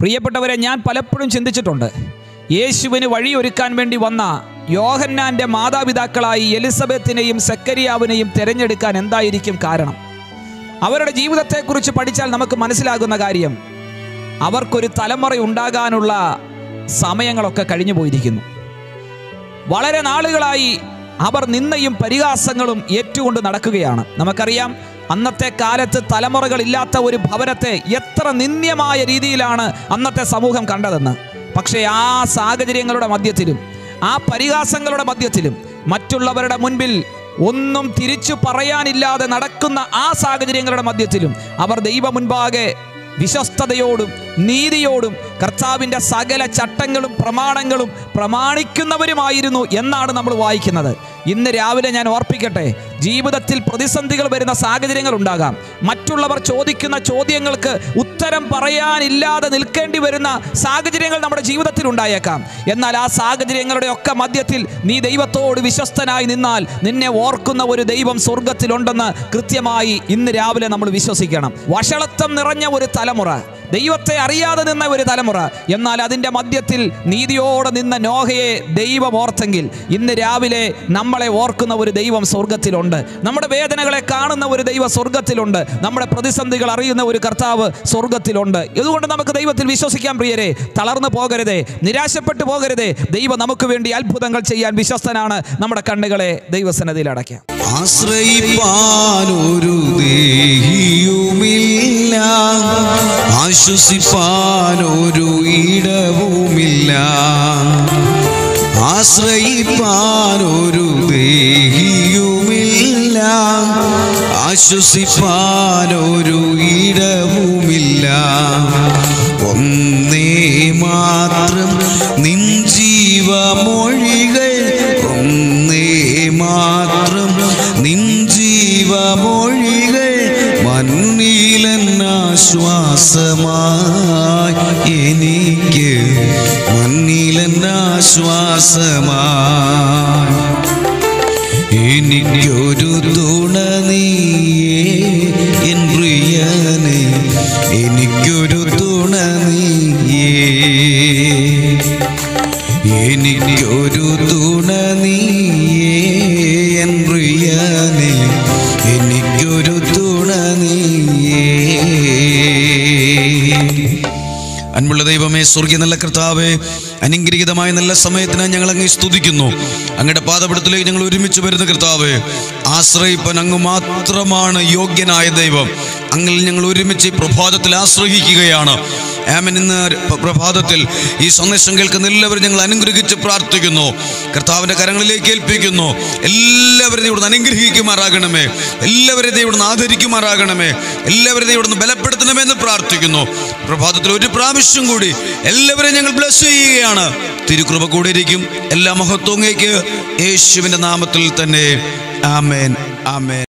പ്രിയപ്പെട്ടവരെ ഞാൻ പലപ്പോഴും ചിന്തിച്ചിട്ടുണ്ട് യേശുവിന് വഴിയൊരുക്കാൻ വേണ്ടി വന്ന യോഹന്നാന്റെ മാതാപിതാക്കളായി എലിസബത്തിനെയും സെക്കരിയാവിനെയും തിരഞ്ഞെടുക്കാൻ എന്തായിരിക്കും കാരണം അവരുടെ ജീവിതത്തെക്കുറിച്ച് പഠിച്ചാൽ നമുക്ക് മനസ്സിലാകുന്ന കാര്യം അവർക്കൊരു തലമുറ ഉണ്ടാകാനുള്ള സമയങ്ങളൊക്കെ കഴിഞ്ഞു പോയിരിക്കുന്നു വളരെ നാളുകളായി അവർ നിന്നയും പരിഹാസങ്ങളും ഏറ്റുകൊണ്ട് നടക്കുകയാണ് നമുക്കറിയാം അന്നത്തെ കാലത്ത് തലമുറകളില്ലാത്ത ഒരു ഭവനത്തെ എത്ര നിന്ദ്യമായ രീതിയിലാണ് അന്നത്തെ സമൂഹം കണ്ടതെന്ന് പക്ഷേ ആ സാഹചര്യങ്ങളുടെ മധ്യത്തിലും ആ പരിഹാസങ്ങളുടെ മധ്യത്തിലും മറ്റുള്ളവരുടെ മുൻപിൽ ഒന്നും തിരിച്ചു പറയാനില്ലാതെ നടക്കുന്ന ആ സാഹചര്യങ്ങളുടെ മധ്യത്തിലും അവർ ദൈവ മുൻപാകെ വിശ്വസ്തയോടും നീതിയോടും കർത്താവിൻ്റെ സകല ചട്ടങ്ങളും പ്രമാണങ്ങളും പ്രമാണിക്കുന്നവരുമായിരുന്നു എന്നാണ് നമ്മൾ വായിക്കുന്നത് ഇന്ന് രാവിലെ ഞാൻ ഓർപ്പിക്കട്ടെ ജീവിതത്തിൽ പ്രതിസന്ധികൾ വരുന്ന സാഹചര്യങ്ങൾ ഉണ്ടാകാം മറ്റുള്ളവർ ചോദിക്കുന്ന ചോദ്യങ്ങൾക്ക് ഉത്തരം പറയാനില്ലാതെ നിൽക്കേണ്ടി വരുന്ന സാഹചര്യങ്ങൾ നമ്മുടെ ജീവിതത്തിൽ ഉണ്ടായേക്കാം എന്നാൽ ആ സാഹചര്യങ്ങളുടെ ഒക്കെ മധ്യത്തിൽ നീ ദൈവത്തോട് വിശ്വസ്തനായി നിന്നാൽ നിന്നെ ഓർക്കുന്ന ഒരു ദൈവം സ്വർഗത്തിലുണ്ടെന്ന് കൃത്യമായി ഇന്ന് രാവിലെ നമ്മൾ വിശ്വസിക്കണം വഷളത്വം നിറഞ്ഞ ഒരു തലമുറ ദൈവത്തെ അറിയാതെ നിന്ന ഒരു തലമുറ എന്നാൽ അതിൻ്റെ മധ്യത്തിൽ നീതിയോടെ നിന്ന നോഹയെ ദൈവം ഓർത്തെങ്കിൽ ഇന്ന് രാവിലെ നമ്മളെ ഓർക്കുന്ന ഒരു ദൈവം സ്വർഗത്തിലുണ്ട് നമ്മുടെ വേദനകളെ കാണുന്ന ഒരു ദൈവം സ്വർഗത്തിലുണ്ട് നമ്മുടെ പ്രതിസന്ധികൾ അറിയുന്ന ഒരു കർത്താവ് സ്വർഗത്തിലുണ്ട് ഇതുകൊണ്ട് നമുക്ക് ദൈവത്തിൽ വിശ്വസിക്കാൻ പ്രിയരെ തളർന്നു പോകരുതേ നിരാശപ്പെട്ടു പോകരുതേ ദൈവം നമുക്ക് വേണ്ടി അത്ഭുതങ്ങൾ ചെയ്യാൻ വിശ്വസ്തനാണ് നമ്മുടെ കണ്ണുകളെ ദൈവസന്നതിയിൽ അടയ്ക്കാം ആശ്രയിപ്പാനൊരു ദേഹിയുമില്ല ആശ്വസിപ്പാനൊരു ഇടവുമില്ല ആശ്രയിപ്പാനൊരു ദേഹിയുമില്ല ആശ്വസിപ്പാനൊരു ഇടവുമില്ല ഒന്നേ മാത്രം നിൻ ജീവമൊഴികൾ ഒന്നേ മാത്രം നിൻ ജീവമൊഴികൾ മണ്ണിലെന്നാശ്വാസമായി എനിക്ക് മണ്ണിലെന്നാശ്വാസമായി എനിക്കൊരു തുണ നീയേ എൻ പ്രിയനെ എനിക്കൊരു തുണ നീയേ എനിക്കൊരു തുണ നീയേ എൻ പ്രിയനെ എനിക്കൊരു തുണ നീയേ അൻപുള്ള ദൈവമേ സ്വർഗീയ നല്ല കർത്താവേ അനുഗ്രഹീതമായ നല്ല സമയത്തിന് ഞങ്ങൾ അങ്ങ് സ്തുതിക്കുന്നു അങ്ങയുടെ പാദപടത്തിലേക്ക് ഞങ്ങൾ ഒരുമിച്ച് വരുന്ന കർത്താവേ ആശ്രയിപ്പൻ അങ്ങ് മാത്രമാണ് യോഗ്യനായ ദൈവം അങ്ങിൽ ഞങ്ങൾ ഒരുമിച്ച് ഈ പ്രഭാതത്തിൽ ആശ്രയിക്കുകയാണ് ആമൻ ഇന്ന് പ്ര- പ്രഭാതത്തിൽ ഈ സന്ദേശം കേൾക്കുന്ന എല്ലാവരും ഞങ്ങൾ അനുഗ്രഹിച്ച് പ്രാർത്ഥിക്കുന്നു കർത്താവിൻ്റെ കരങ്ങളിലേക്ക് ഏൽപ്പിക്കുന്നു എല്ലാവരും ഇവിടുന്ന് അനുഗ്രഹിക്കുമാറാകണമേ എല്ലാവരും ഇവിടുന്ന് ആദരിക്കുമാറാകണമേ എല്ലാവരും ഇവിടുന്ന് ബലപ്പെടുത്തണമെന്ന് പ്രാർത്ഥിക്കുന്നു പ്രഭാതത്തിൽ ഒരു പ്രാവശ്യം കൂടി എല്ലാവരെയും ഞങ്ങൾ ബ്ലസ് ചെയ്യുകയാണ് തിരുകൃപ കൂടെ ഇരിക്കും എല്ലാ മഹത്വങ്ങേക്ക് യേശുവിൻ്റെ നാമത്തിൽ തന്നെ ആമേൻ ആമേൻ